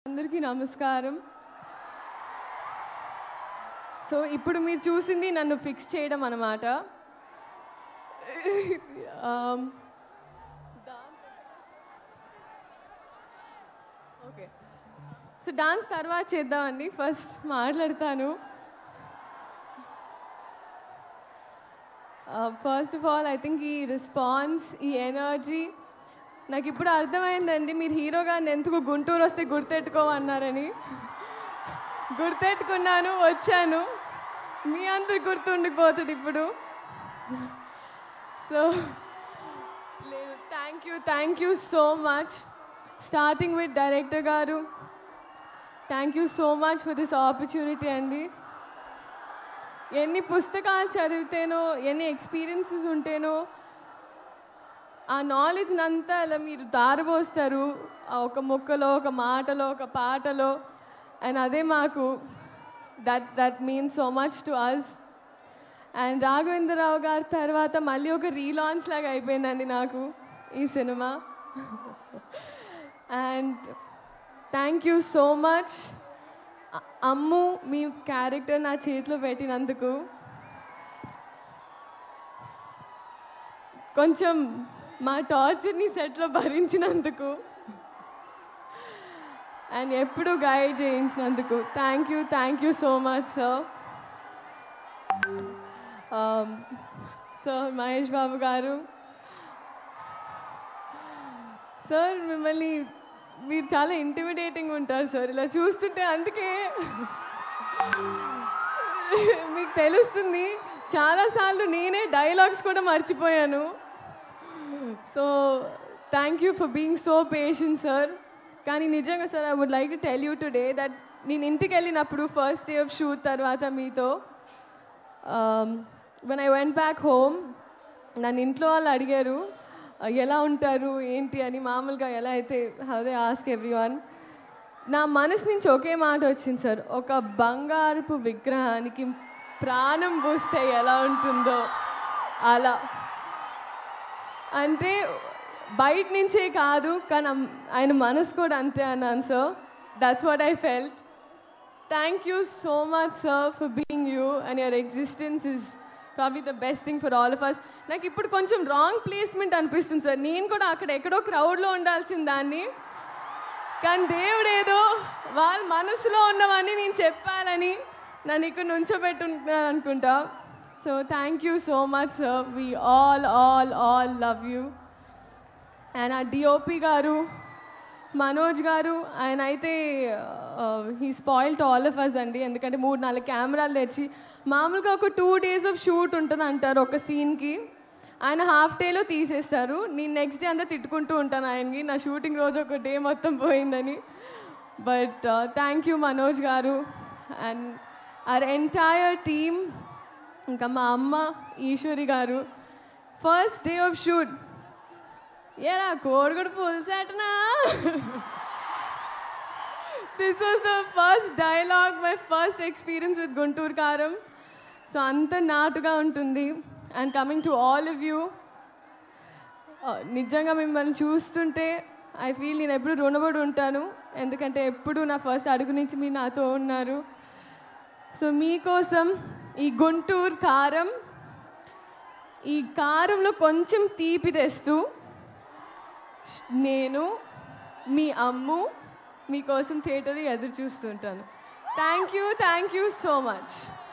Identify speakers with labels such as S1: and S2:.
S1: అందరికీ నమస్కారం సో ఇప్పుడు మీరు చూసింది నన్ను ఫిక్స్ చేయడం అనమాట ఓకే సో డాన్స్ తర్వాత చేద్దామండి ఫస్ట్ మాట్లాడతాను first of all I think ఈ రెస్పాన్స్ ఈ ఎనర్జీ నాకు ఇప్పుడు అర్థమైందండి మీరు హీరోగా ఎందుకు గుంటూరు వస్తే గుర్తెట్టుకోమన్నారని గుర్తెట్టుకున్నాను వచ్చాను మీ అందరు గుర్తుండిపోతుంది ఇప్పుడు సో లేదు thank you thank you so much starting with director garu thank you so much for this opportunity అండి ఎన్ని పుస్తకాలు చదివితేనో ఎన్ని ఎక్స్పీరియన్సెస్ ఉంటేనో ఆ నాలెడ్జ్ అంతా అలా మీరు దారబోస్తారు ఆ ఒక ముక్కలో ఒక మాటలో ఒక పాటలో అండ్ అదే మాకు that that means so much to us and Raghavendrarao గారి తర్వాత మళ్ళీ ఒక రీలాంచ్ లాగా అయిపోయిందండి నాకు ఈ cinema and thank you so much Ammu మీ క్యారెక్టర్ నా చేతిలో పెట్టినందుకు కొంచెం మా టార్చర్ని సెట్లో భరించినందుకు అండ్ ఎప్పుడు గైడ్ చేయించినందుకు thank you thank you so much sir sir Mahesh Babu garu sir మిమ్మల్ని మీరు చాలా ఇంటిమిడేటింగ్ ఉంటారు సార్ ఇలా చూస్తుంటే అందుకే మీకు తెలుస్తుంది చాలాసార్లు నేనే డైలాగ్స్ కూడా మర్చిపోయాను so thank you for being so patient sir కానీ నిజంగా sir I would like to tell you today that నేను ఇంటికి వెళ్ళినప్పుడు ఫస్ట్ డే ఆఫ్ షూట్ తర్వాత మీతో when I went back home నన్ను ఇంట్లో వాళ్ళు అడిగారు "Uh, ఎలా ఉంటారు ఏంటి అని మామూలుగా ఎలా అయితే అదే ఆస్క్ ఎవ్రీ వన్ నా మనసు నుంచి ఒకే మాట వచ్చింది సార్ ఒక బంగారపు విగ్రహానికి ప్రాణం పూస్తే ఎలా ఉంటుందో అలా అంటే బయట నుంచే కాదు కానీ అమ్- ఆయన మనసు కూడా అంతే అన్నాను sir that's what I felt thank you so much sir for being you and your existence is probably the best thing for all of us నాకు ఇప్పుడు కొంచెం రాంగ్ ప్లేస్మెంట్ అనిపిస్తుంది సార్ నేను కూడా అక్కడ ఎక్కడో క్రౌడ్లో ఉండాల్సిన దాన్ని కానీ దేవుడు ఏదో వాళ్ళ మనసులో ఉన్నవన్నీ నేను చెప్పాలని నన్ను ఇక్కడ నుంచోబెట్టుకుంటున్నాను అనుకుంటా so thank you so much sir we all all all love you and ఆ డిఓపి గారు మనోజ్ గారు ఆయన అయితే he spoil to all of us అండి ఎందుకంటే మూడు నాలుగు కెమెరాలు తెచ్చి మామూలుగా ఒక టూ డేస్ ఆఫ్ షూట్ ఉంటుంది అంటారు ఒక సీన్కి ఆయన హాఫ్ డేలో తీసేస్తారు నేను నెక్స్ట్ డే అంతా తిట్టుకుంటూ ఉంటాను ఆయనకి నా షూటింగ్ రోజు ఒక డే మొత్తం పోయిందని బట్ థ్యాంక్ యూ మనోజ్ గారు అండ్ ఆర్ ఎంటైర్ టీమ్ ఇంకా మా అమ్మ ఈశ్వరి గారు ఫస్ట్ డే ఆఫ్ షూట్ ఏరా కోడిగుడు పులిసేటనా this was the first dialogue my first experience with Guntur Kaaram so అంత నాటుగా ఉంటుంది and coming to all of you నిజంగా మిమ్మల్ని చూస్తుంటే ఐ ఫీల్ నేను ఎప్పుడు రుణపడి ఉంటాను ఎందుకంటే ఎప్పుడు నా ఫస్ట్ అడుగు నుంచి మీరు నాతో ఉన్నారు సో మీకోసం ఈ గుంటూరు కారం ఈ కారంలో కొంచెం తీపి తెస్తూ నేను మీ అమ్ము మీకోసం థియేటర్ ఎదురు చూస్తుంటాను thank you thank you so much